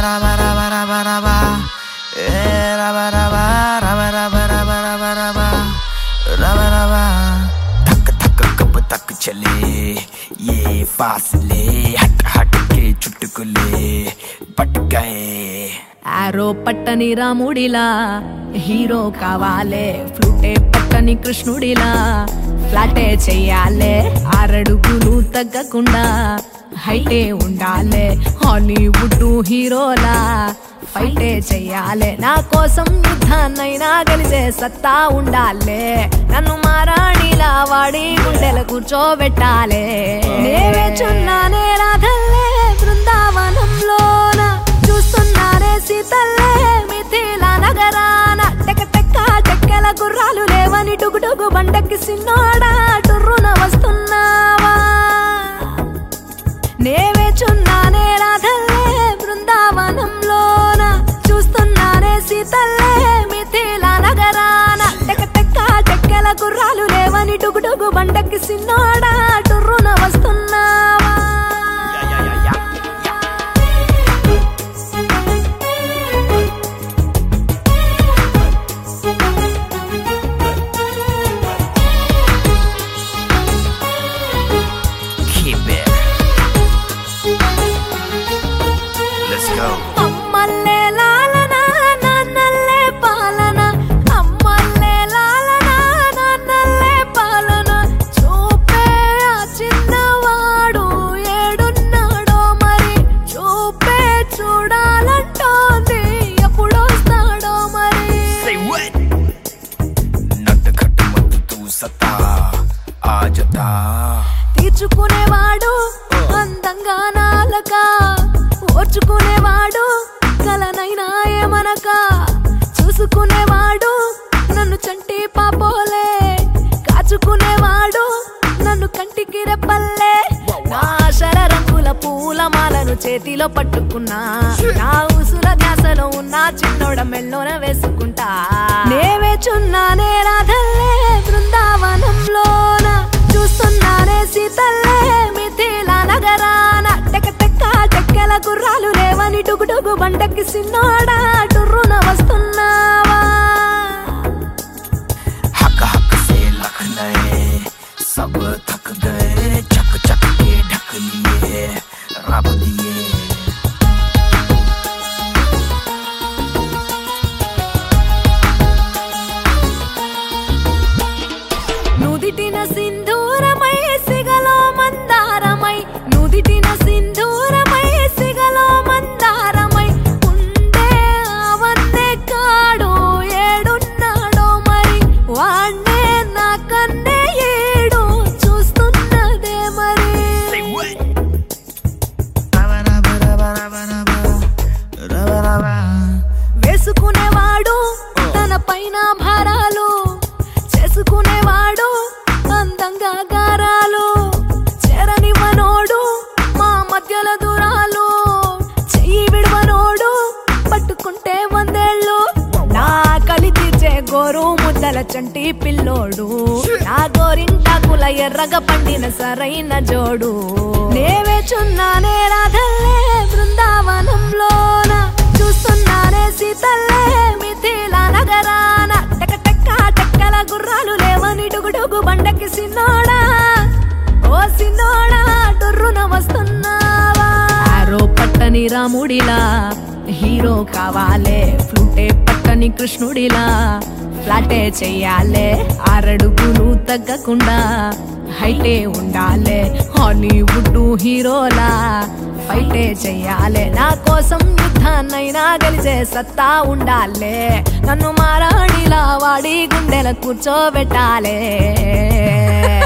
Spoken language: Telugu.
రబ రబ రబ రబ ఏ రబ రబ రబ రబ రబ రబ రబ రబ రబ धक धक कब तक चले ये फासले हट हट के चुटकुले पट गए ఆరో పట్టని రాముడిలా హీరో కావాలే ఫ్లూటే పట్టని కృష్ణుడిలా ఫ్లాటే చెయ్యాలే ఆరడుగులు తగ్గకుండా హైటే ఉండాలే హాలీవుడ్ హీరోలా ఫైటే చెయ్యాలే నా కోసం యుద్ధాన్నైనా గెలిచే సత్తా ఉండాలే నన్ను మారాణిలా వాడి గుండెల కూర్చోబెట్టాలే నేవే చున్నానే రాధల్లే బృందావనంలోన చూస్తున్నానే సీతల్లే మిథిల నగరాన టెక టెక్క టెక్కెల గుర్రాలు లేవని డుగుడుగు బండకి సిన్నోడా టుర్రున వస్తున్నావా నేవే చున్నానే రాధల్లే బృందావనంలోన చూస్తున్నానే సీతల్లే మిథిల నగరాన టెక టెక్క టెక్కెల గుర్రాలు లేవని డుగుడుగు బండకి సిన్నోడా టుర్రున వస్తున్నావా Keep it. Let's go. అమ్మల్లే లాలన నాన్నల్లే పాలన అమ్మల్లే లాలన నాన్నల్లే పాలన చూపే ఆ చిన్నవాడు ఏడున్నాడో మరి చూపే చూడాలంటోంది ఎప్పుడొస్తాడో మరి Say what? నట్టు కట్టు మత్తు తూ సత్తా ఆ జతా తీర్చుకునేవాడు అందంగా నాలక ఓర్చుకునేవాడు కలనైనా ఏమనక చూసుకునేవాడు నన్ను చంటి పాపోలే కాచుకునేవాడు నన్ను కంటికి రెప్పల్లే నా ఆశల రంగుల పూలమాలను చేతిలో పట్టుకున్నా నా ఉసుల ధ్యాసలో ఉన్న చిన్నోడ మెల్లోన వేసుకుంటా నేవే చున్నానే రాధల్లే బృందావనంలోన చూస్తున్నానే సీతల్లే మిథిల నగరాన టెక టెక్క టెక్కెల గుర్రాలు లేవని డుగుడుగు బండకి సిన్నోడా టుర్రున వస్తున్నావా हक हक से लख नए सब थक गए चक चक के ढक लिए रब दिए నుదిటిన సింధూరమై సిగలో మందారమై నుదిటిన సింధూరమై సిగలో మందారమై ఉండే అవన్నే కాడు ఏడున్నాడో మరి వాణ్ణే నా కన్నే ఏడు చూస్తున్నదే మరి Say what? Raba raba raba raba raba raba raba. వేసుకునేవాడు తన పైన భారాలు చేసుకునేవాడు అందంగా గారాలు చేరనివ్వనోడు మా మధ్యల దూరాలు చెయ్యి విడవనోడు పట్టుకుంటే వందేళ్ళు నా కలి తీర్చే గోరు ముద్దల చంటి పిల్లోడు నా గోరింటాకుల ఎర్రగ పండిన సరైన జోడు నేవే చున్నానే రాధల్లే బృందావనంలోన చూస్తున్నానే సీతల్లే మిథిల నగరాన టెక టెక్క టెక్కల గుర్రాలు లేవని డుగుడుగు బండకి సిన్నోడా ఓ సిన్నోడా టుర్రున వస్తున్నావా ఆరో పట్టని రాముడిలా హీరో కావాలే ఫ్లూటే పట్టని కృష్ణుడిలా ఫ్లాటే చెయ్యాలే ఆరడుగులు తగ్గకుండా హైటే ఉండాలే హాలీవుడ్ హీరోలా ఫైటే చెయ్యాలే నా కోసం యుద్ధాన్నైనా గెలిచే సత్తా ఉండాలే నన్ను మారాణిలా వాడి గుండెల కూర్చోబెట్టాలే